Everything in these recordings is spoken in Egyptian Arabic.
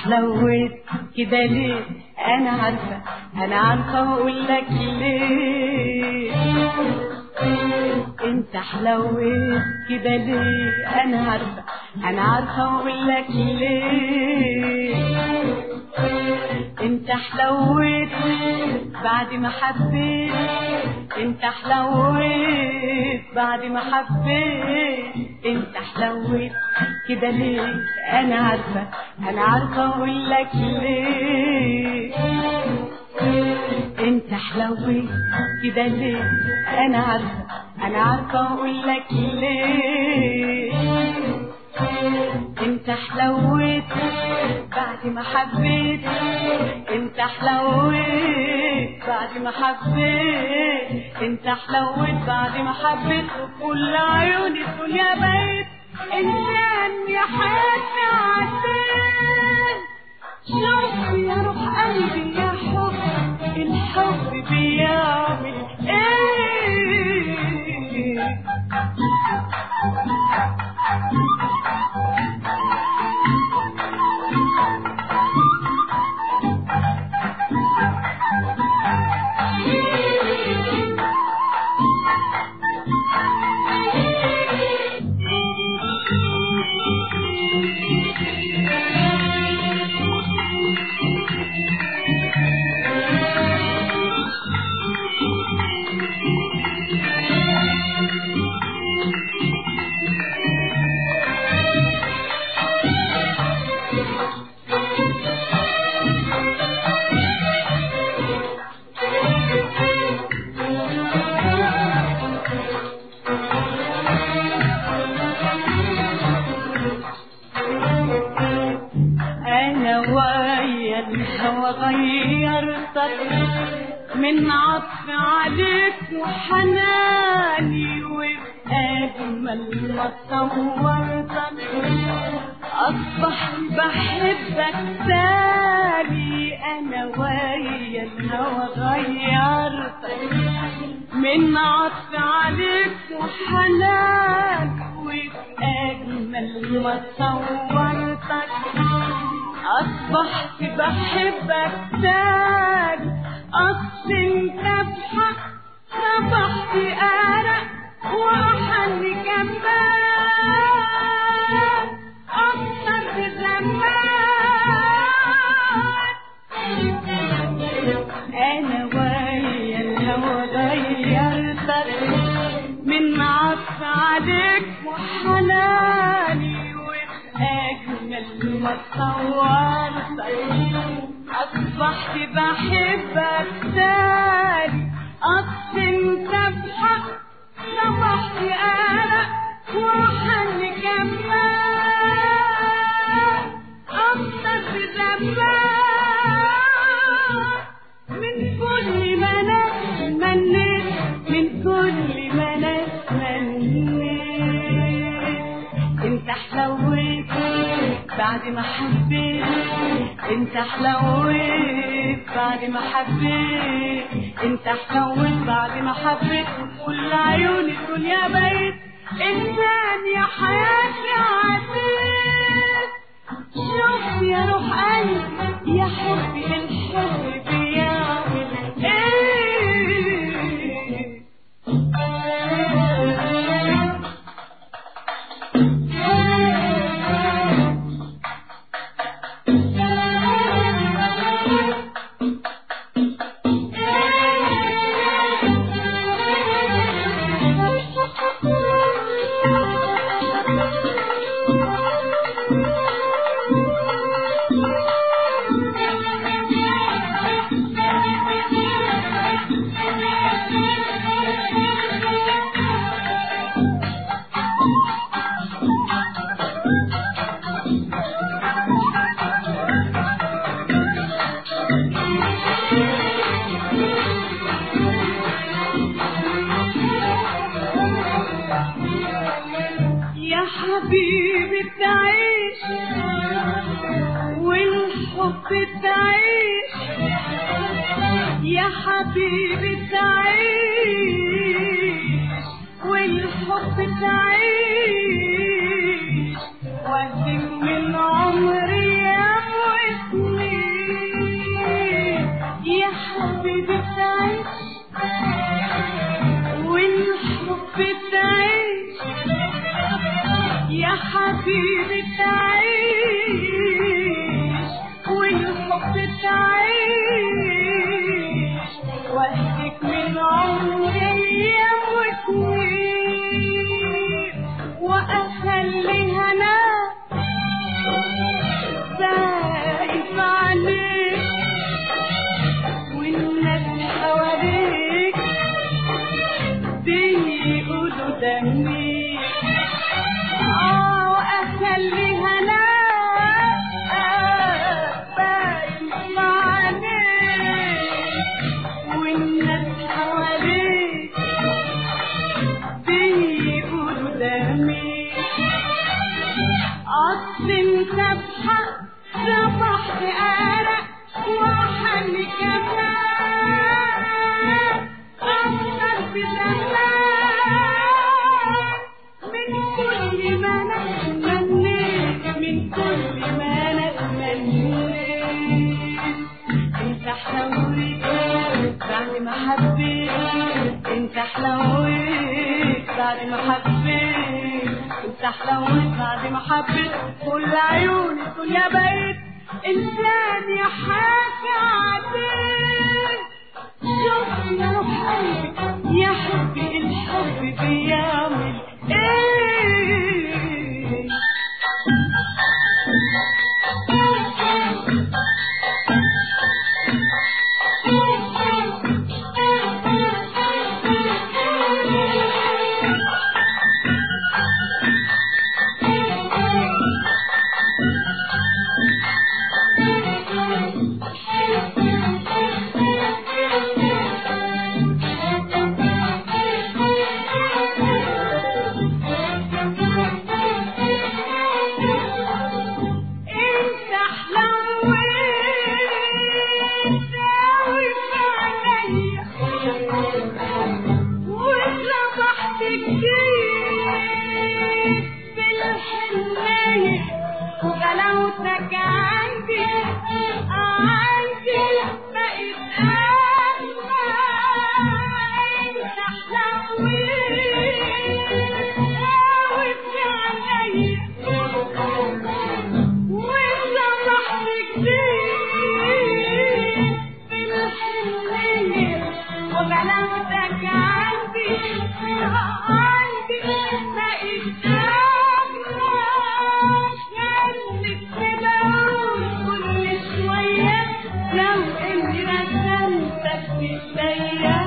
حلوت كده ليه انا عارفه انا عارفه واقول لك ليه انت حلوت كده ليه انا عارفه انا عارفه واقول لك ليه انت حلوت بعد ما حبيت انت حلوت بعد ما حبيت انت حلوت كده ليه انا عارفه انا عارفه اقول لك ليه انت حلوت كده ليه انا عارفه انا عارفه اقول لك ليه انت حلوت بعد ما حبيت انت حلوت بعد ما حبيت انت حلوت بعد ما حبيت وكل عيوني تقول يا بيت انسان يا حياتي عسان شوف يا روح قلبي يا حب الحب بيعمل ايه انا ويا الهوى غيرتك من عطف عليك وحناني وبأجمل ما صورتك أصبحت بحبك تاني أنا ويا الهوى غيرتك من عطف عليك وحنان وبأجمل ما صورتك أصبحت بحبك تاني أصل انت بحق صبحت أرق وأحن كمان أكتر زمان أنا ويا الهوى غيرتك من عطف عليك وحناني وأجمل ما صورتك أصبحت بحبك تاني أصل انت بحق صبحت أنا وحن كمان أكتر زمان من كل ما نتمنيت من كل ما نتمنيت انت حلوت بعد ما حبيت انت حلوت بعد ما حبيت انت حلوت بعد ما حبيت كل عيوني تقول يا بيت انسان يا حياتي عزيز شوف يا روح قلبي يا حبي الحب بيعمل ايه يا حبيبي تعيش والحب تعيش يا حبيبي تعيش والحب تعيش وادم من عمري يا موت حبيبي تعيش والحب تعيش واسلك من عمري وسنين واخليها انا سايف عليك والناس حواليك بيقولوا دمي اه واخليها انا سايف عليك والناس حواليك بيقولوا دمي أصل انت بحق ربحت أرق وحل كمان أكتر بزمان من كل ما أنا تمنيت من كل ما أنا تمنيت انت حلويت بعد ما حبيت انت حلويت بعد ما حبيت انت حلويت بعد ما حبيت كل عيوني الدنيا بقيت انسان يا حاجة عديد شوف يا روح قلبي يا حبي الحب بيعمل ايه انت حلويت وفي عليا واتلمحت كتير بالحنية وغلاوتك عندي عندي بقيت أغلى انت حلويت وفي عليا واتلمحت كتير بالحنية وغلاوتك عندي عندي بقيت أغلى خليك تدور كل شوية لو إني رسمتك بإيديا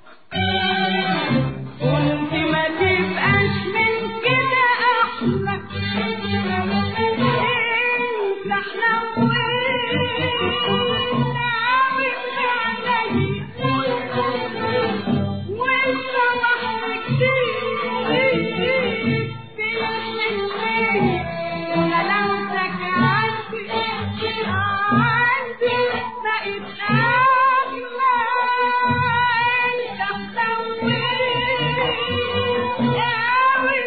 كنت ما تبقاش من كده احلى انت حلويت عامل عليا وانت محتاج كتير تلحقني وغلاوتك عندي عندي بقيت اغلى انت حلويت قوي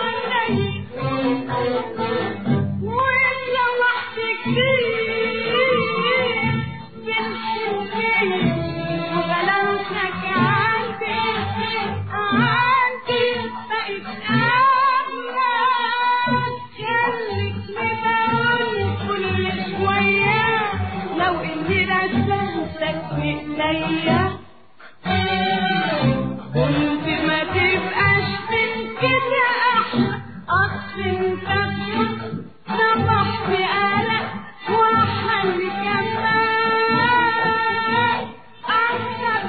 عليا وانت لوحدك كتير بالحنية وغلاوتك عندي عندي بقيت أغلى خليك مدون كل شوية لو إني رسمتك بإيديا كنت ما تبقاش من كده احلى اصل انت صبحت قلق وحل كمان اكتر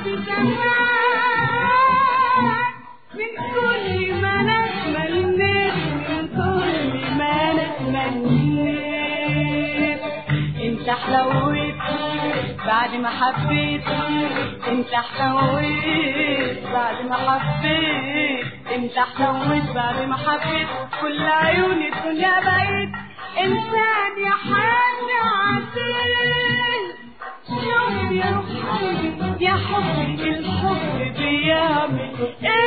بزمان من كل ما انا اتمنيت من كل ما انا اتمنيت انت حلويت بعد ما حبيت انت حلويت بعد ما حبيت انت حلويت بعد ما حبيت كل عيوني الدنيا بقيت انسان يا حاجة عسيل شوف يا روح قلبي يا حبي الحب بيعمل ايه